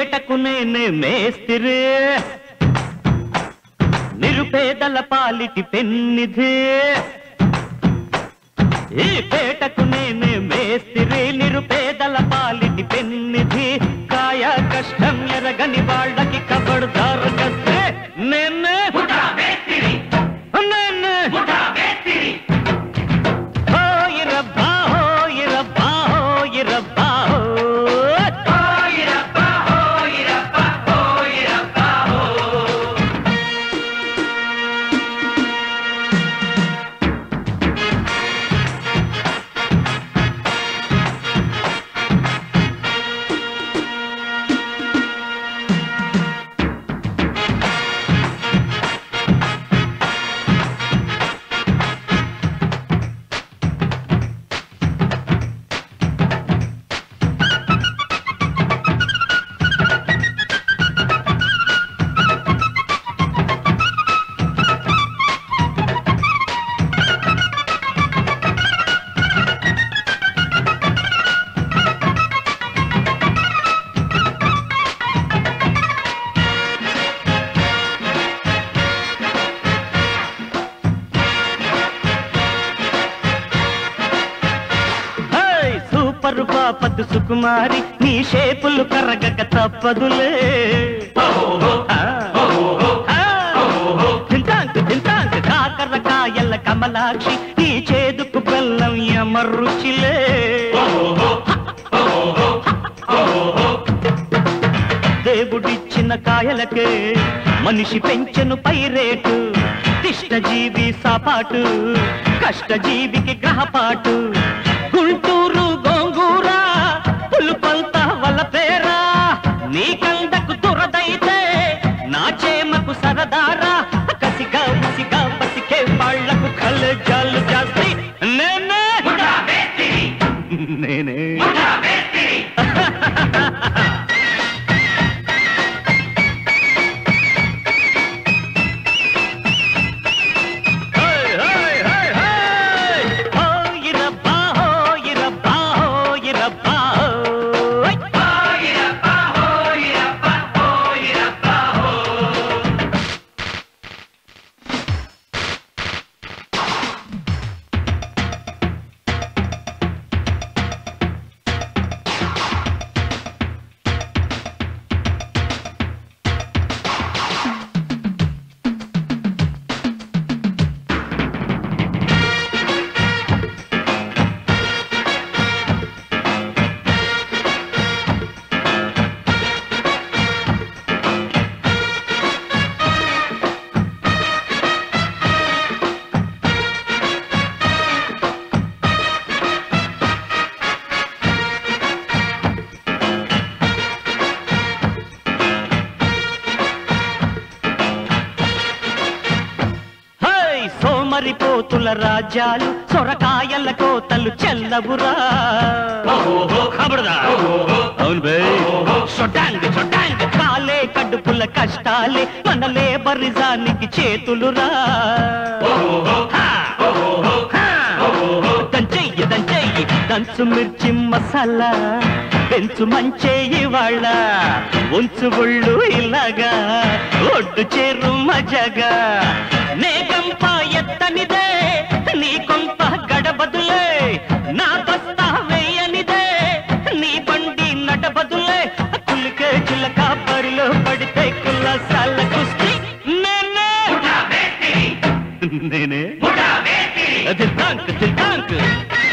పేటకు నేనే మేస్తిరి నిరుపేదల పాలిటి పెన్నిధి ఈ పేటకు నేనే మేస్తిరి నిరుపేదల పాలిటి పెన్నిధి కాయ కష్టం ఎరగని వాళ్ళకి కబడ్దారు కస్తే నేనే నేనే హోయిరబ్బా హోయిరబ్బా హోయిరబ్బా హో హై సూపర్ పాపద్దు సుకుమారి నీ షేపులు కరగక తప్పదులే ఆ, ఆ, తింటాంకు తింటాంకు కాకరకాయల కమలాక్షి నీ చేదుకు బెల్లం ఎమరుచిలే దేవుడిచ్చిన కాయలకే మనిషి పెంచెను పై రేటు తిష్టజీవి సాపాటు కష్టజీవికి గ్రహపాటు గుంటూరు గోంగూర పులుపంత వల పేరా నీ కందకు దురదైతే నా చేమకు సరదారా కసిగా ఉసిగా పసికే వాళ్ళకు కలజాలు జాస్తి నేనే నేనే హై హై హై హై హోయిరబ్బా హోయిరబ్బా హోయిరబ్బా హోయ్ హై సోమరిపోతుల రాజ్యాలు సొరకాయల కోతలు చెల్లవురా ఖబర్దార్. అవును బే చొట్టాంగ్ చొట్టాంగ్ కాలే కడుపుల కష్టాలే మన లేబరిజానికి చేతులురా హా. హా. దంచెయ్యి దంచెయ్యి దంచు మిర్చి మసాలా పెంచు మంచేయి వాళ్ళ ఉంచు ఒళ్ళు ఇలాగా ఒడ్డు చేరు మజగా నే కంప ఎత్తనిదే నీ కొంప గడబదులే నా బస్తా వేయనిదే నీ బండి నడబదులే కులికే చిలక పరిలో పడితే కుల్లసాల కుస్తీ నేనే నేనే తిల్తాంక్ తిల్తాంక్